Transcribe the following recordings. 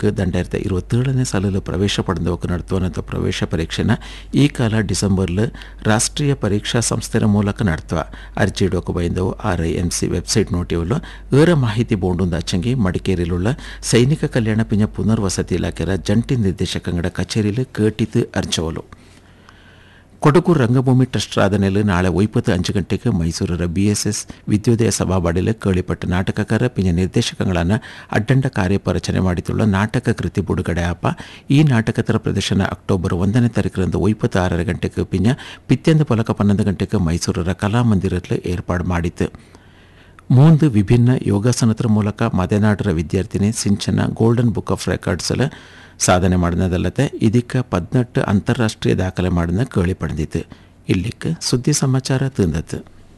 ಕೋರ್ಸ್ಗೆ ದಂಡಾಯಿರತ್ತ ഇരുപത്തേഴിന് സാലിൽ പ്രവേശ പഠനമൊക്കെ നടത്തുവാനത്ത പ്രവേಶ ಪರೀಕ್ಷೆನ ಈ ಕಾಲ ಡಿಸೆಂಬರ್ಲು ರಾಷ್ಟ್ರೀಯ ಪರೀಕ್ಷಾ ಸಂಸ್ಥೆಯ ಮೂಲಕ ನಡೆത്തുವ ಅರ್ಜಿಡೋಕೆ ಬೈಂದವು R I M C website ನೋಟಿವಲು ಏರ ಮಾಹಿತಿ ಬೋಂಡುಂದ ಅಚ್ಚಂಗಿ ಮಡಿಕೇರಿലുള്ള ಸೈನಿಕ ಕಲ್ಯಾಣ ಪಿಂಜ ಪುನರ್ವಸತಿ ಇಲಾಖೆಯ ಜಂಟಿ ನಿರ್ದೇಶಕಂಗಡ ಕಚೇರಿಯಲ್ಲಿ ಕೇಟಿತು ಅರ್ಜವಲು ಕೊಡಗು ರಂಗಭೂಮಿ ಟ್ರಸ್ಟ್ ಆದನೆಲೆ ನಾಳೆ ಒಯ್ಪತ್ತು ಅಂಚು ಗಂಟೆಗೆ ಮೈಸೂರರ ಬಿ ಎಸ್ ಎಸ್ ವಿದ್ಯೋದಯ ಸಭಾಬಾಡಿಲೆ ಕೇಳಿಪಟ್ಟ ನಾಟಕಕಾರ ಪಿಂಜ ನಿರ್ದೇಶಕಗಳನ್ನು ಅಡ್ಡಂಡ ಕಾರ್ಯಪರಚನೆ ಮಾಡಿತುಳ್ಳ ನಾಟಕ ಕೃತಿ ಬಿಡುಗಡೆ ಆಪ ಈ ನಾಟಕತರ ಪ್ರದರ್ಶನ ಅಕ್ಟೋಬರ್ ಒಂದನೇ ತಾರೀಕರಂದು ಒಯ್ಪತ್ತು ಆರರ ಗಂಟೆಗೆ ಪಿಂಜ ಪಿತ್ಯಂದ ಪಲಕ ಪನ್ನೊಂದು ಗಂಟೆಗೆ ಮೈಸೂರರ ಕಲಾಮಂದಿರದಲ್ಲಿ ಏರ್ಪಾಡು ಮಾಡಿತು ಮೂಂದು ವಿಭಿನ್ನ ಯೋಗಾಸನದ ಮೂಲಕ ಮದೆನಾಡರ ವಿದ್ಯಾರ್ಥಿನಿ ಸಿಂಚನ ಗೋಲ್ಡನ್ ಬುಕ್ ಆಫ್ ರೆಕಾರ್ಡ್ಸಲ್ಲಿ ಸಾಧನೆ ಮಾಡಿದಲ್ಲದೆ ಇದಕ್ಕೆ ಪದ್ನೆಟ್ಟು ಅಂತಾರಾಷ್ಟ್ರೀಯ ದಾಖಲೆ ಮಾಡಿದ ಕೇಳಿ ಪಡೆದಿತ್ತು ಇಲ್ಲಿಕ್ಕೆ ಸುದ್ದಿ ಸಮಾಚಾರ ತಿಂದತ್ತು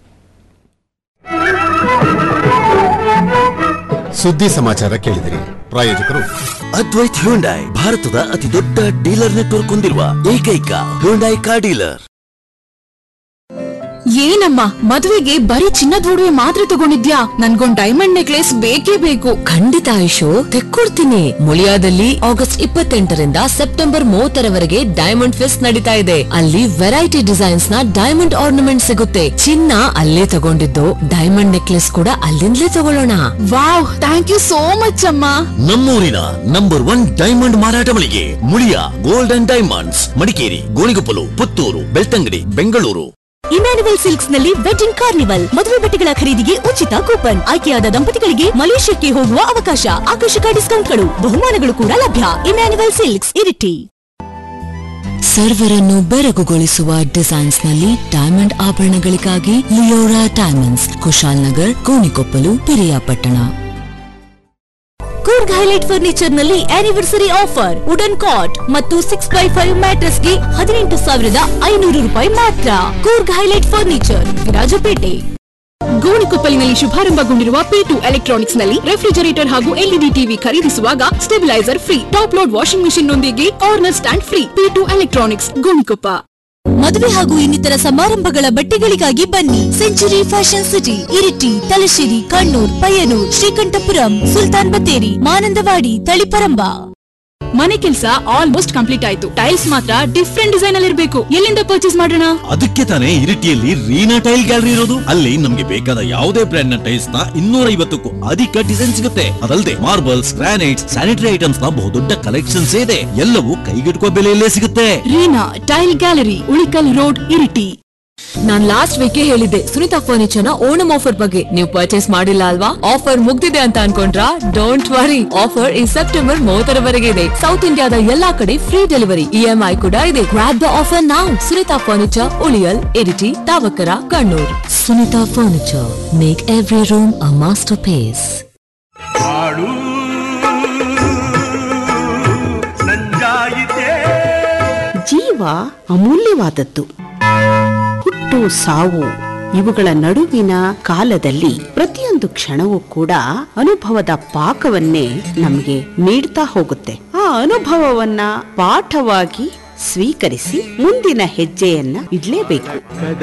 ಸುದ್ದಿ ಸಮಾಚಾರ ಕೇಳಿದಿರಿ ಪ್ರಾಯೋಜಕರು ಅದ್ವೈತ್ ಹ್ಯುಂಡೈ ಭಾರತದ ಅತಿ ದೊಡ್ಡ ಡೀಲರ್ ನೆಟ್ವರ್ಕ್ ಹೊಂದಿರುವ ಏಕೈಕ ಹ್ಯುಂಡೈ ಕಾರ್ ಡೀಲರ್ ಏನಮ್ಮ ಮದುವೆಗೆ ಬರೀ ಚಿನ್ನದ ಒಡವೆ ಮಾತ್ರ ತಗೊಂಡಿದ್ಯಾ ನನ್ಗೊಂದ್ ಡೈಮಂಡ್ ನೆಕ್ಲೆಸ್ ಬೇಕೇ ಬೇಕು ಖಂಡಿತ ಆಯುಷು ತೆಕ್ಕೊಡ್ತೀನಿ ಮುಳಿಯಾದಲ್ಲಿ ಆಗಸ್ಟ್ ಇಪ್ಪತ್ತೆಂಟರಿಂದ ಸೆಪ್ಟೆಂಬರ್ ಮೂವತ್ತರವರೆಗೆ ಡೈಮಂಡ್ ಫೆಸ್ಟ್ ನಡೀತಾ ಇದೆ ಅಲ್ಲಿ ವೆರೈಟಿ ಡಿಸೈನ್ಸ್ ನ ಡೈಮಂಡ್ ಆರ್ನಮೆಂಟ್ ಸಿಗುತ್ತೆ ಚಿನ್ನ ಅಲ್ಲೇ ತಗೊಂಡಿದ್ದು ಡೈಮಂಡ್ ನೆಕ್ಲೆಸ್ ಕೂಡ ಅಲ್ಲಿಂದಲೇ ತಗೊಳ್ಳೋಣ wow thank you so much ಅಮ್ಮ ನಮ್ಮೂರಿನ ನಂಬರ್ ಒನ್ ಡೈಮಂಡ್ ಮಾರಾಟ ಮಳಿಗೆ Muliya gold and diamonds Madikeri Gonikoppal Puttur Belthangady Bengaluru Emmanuel silks ನಲ್ಲಿ ವೆಡ್ಡಿಂಗ್ ಕಾರ್ನಿವಲ್ ಮದುವೆ ಬಟ್ಟೆಗಳ ಖರೀದಿಗೆ ಉಚಿತ ಕೂಪನ್ ಆಯ್ಕೆಯಾದ ದಂಪತಿಗಳಿಗೆ ಮಲೇಷ್ಯಾಕ್ಕೆ ಹೋಗುವ ಅವಕಾಶ ಆಕರ್ಷಕ ಡಿಸ್ಕೌಂಟ್ಗಳು ಬಹುಮಾನಗಳು ಕೂಡ ಲಭ್ಯ ಇಮ್ಯಾನುವಲ್ ಸಿಲ್ಕ್ಸ್ ಇರಿಟಿ ಸರ್ವರನ್ನು ಬೆರಗುಗೊಳಿಸುವ ಡಿಸೈನ್ಸ್ ನಲ್ಲಿ ಡೈಮಂಡ್ ಆಭರಣಗಳಿಗಾಗಿ Leora diamonds Kushal Nagar Gonikoppal Periyapatna Coorg highlight furniture ನಲ್ಲಿ ಆನಿವರ್ಸರಿ ಆಫರ್ ವುಡನ್ ಕಾಟ್ ಮತ್ತು ಸಿಕ್ಸ್ ಬೈ ಫೈವ್ ಮ್ಯಾಟ್ರೆಸ್ ಗೆ ಹದಿನೆಂಟು ಸಾವಿರದ ಐನೂರು ರೂಪಾಯಿ ಮಾತ್ರ ಕೂರ್ಗ್ ಹೈಲೈಟ್ ಫರ್ನಿಚರ್ ವಿರಾಜಪೇಟೆ ಗೋಣಿಕೊಪ್ಪಲಿನಲ್ಲಿ ಶುಭಾರಂಭಗೊಂಡಿರುವ ಪಿ ಟು ಎಲೆಕ್ಟ್ರಾನಿಕ್ಸ್ ನಲ್ಲಿ ರೆಫ್ರಿಜರೇಟರ್ ಹಾಗೂ ಎಲ್ಇಡಿ ಟಿವಿ ಖರೀದಿಸುವಾಗ stabiliser free top load washing machine ನೊಂದಿಗೆ corner stand free P two electronics Gonikoppa ಮದುವೆ ಹಾಗೂ ಇನ್ನಿತರ ಸಮಾರಂಭಗಳ ಬಟ್ಟೆಗಳಿಗಾಗಿ ಬನ್ನಿ century fashion city Iritty Thalassery Kannur Payyanur Sreekandapuram Sultan Bathery Mananthavady Taliparamba ಮನೆ ಕೆಲಸ ಆಲ್ಮೋಸ್ಟ್ ಕಂಪ್ಲೀಟ್ ಆಯ್ತು ಟೈಲ್ಸ್ ಮಾತ್ರ ಡಿಫ್ರೆಂಟ್ ಡಿಸೈನ್ ಅಲ್ಲಿ ಇರಬೇಕು ಎಲ್ಲಿಂದ ಪರ್ಚೇಸ್ ಮಾಡೋಣ ಅದಕ್ಕೆ ತಾನೇ ಇರಿಟಿಯಲ್ಲಿ ರೀನಾ ಟೈಲ್ ಗ್ಯಾಲರಿ ಇರೋದು ಅಲ್ಲಿ ನಮ್ಗೆ ಬೇಕಾದ ಯಾವುದೇ ಬ್ರ್ಯಾಂಡ್ ನ ಟೈಲ್ಸ್ ನ ಇನ್ನೂರ ಐವತ್ತಕ್ಕೂ ಅಧಿಕ ಡಿಸೈನ್ ಸಿಗುತ್ತೆ ಅದಲ್ಲದೆ ಮಾರ್ಬಲ್ಸ್ ಗ್ರಾನೈಟ್ಸ್ ಸ್ಯಾನಿಟರಿ ಐಟಮ್ಸ್ ನ ಬಹುದೊಡ್ಡ ಕಲೆಕ್ಷನ್ಸ್ ಇದೆ ಎಲ್ಲವೂ ಕೈಗೆಟುಕುವ ಬೆಲೆಯಲ್ಲೇ ಸಿಗುತ್ತೆ Reena tile gallery Ulikkal road Iritty ನಾನ್ ಲಾಸ್ಟ್ ವೀಕ್ ಹೇಳಿದ್ದೆ ಸುನಿತಾ ಫರ್ನಿಚರ್ ನ ಓಣಂ ಆಫರ್ ಬಗ್ಗೆ ನೀವು ಪರ್ಚೇಸ್ ಮಾಡಿಲ್ಲ ಅಲ್ವಾ ಆಫರ್ ಮುಗ್ದಿದೆ ಅಂತ ಅನ್ಕೊಂಡ್ರಾ ಡೋಂಟ್ ವರಿ ಆಫರ್ ಈ ಸೆಪ್ಟೆಂಬರ್ ಮೂವತ್ತರವರೆಗೆ ಇದೆ ಸೌತ್ ಇಂಡಿಯಾದ ಎಲ್ಲಾ ಕಡೆ ಫ್ರೀ ಡೆಲಿವರಿ ಇಎಂಐ ಕೂಡ ಇದೆ ಗ್ರಾಪ್ ದ ಆಫರ್ ನಾವು ಸುನಿತಾ ಫರ್ನಿಚರ್ ಉಳಿಯಲ್ Iritty Thavakkara Kannur Sunitha furniture make every room a masterpiece ಹಾಡು ನಂಜಾಯಿತೆ ಜೀವ ಅಮೂಲ್ಯವಾದದ್ದು ಹುಟ್ಟು ಸಾವು ಇವುಗಳ ನಡುವಿನ ಕಾಲದಲ್ಲಿ ಪ್ರತಿಯೊಂದು ಕ್ಷಣವೂ ಕೂಡ ಅನುಭವದ ಪಾಕವನ್ನೇ ನಮಗೆ ನೀಡ್ತಾ ಹೋಗುತ್ತೆ ಆ ಅನುಭವವನ್ನ ಪಾಠವಾಗಿ ಸ್ವೀಕರಿಸಿ ಮುಂದಿನ ಹೆಜ್ಜೆಯನ್ನ ಇಡ್ಲೇಬೇಕು